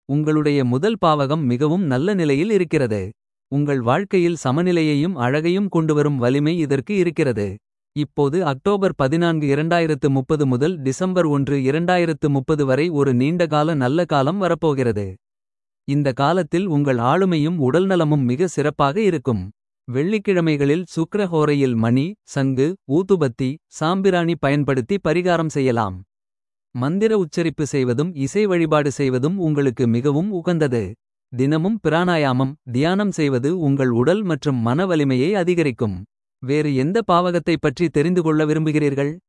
உங்களுடைய முதல் பாவகம் மிகவும் நல்ல நிலையில் இருக்கிறது. உங்கள் வாழ்க்கையில் சமநிலையையும் அழகையும் கொண்டுவரும் வலிமை இதற்கு இருக்கிறது. இப்போது அக்டோபர் 14 2030 முதல் டிசம்பர் 1 2030 வரை ஒரு நீண்டகால நல்ல காலம் வரப்போகிறது. இந்த காலத்தில் உங்கள் ஆளுமையும் உடல்நலமும் மிக சிறப்பாக இருக்கும். வெள்ளிக்கிழமைகளில் சுக்கிர ஹோரையில் மணி சங்கு ஊதுபத்தி சாம்பிராணி பயன்படுத்தி பரிகாரம் செய்யலாம். மந்திர உச்சரிப்பு செய்வதும் இசை வழிபாடு செய்வதும் உங்களுக்கு மிகவும் உகந்தது. தினமும் பிராணாயாமம் தியானம் செய்வது உங்கள் உடல் மற்றும் மன வலிமையை அதிகரிக்கும். வேறு எந்த பாவகத்தைப் பற்றி தெரிந்து கொள்ள விரும்புகிறீர்கள்.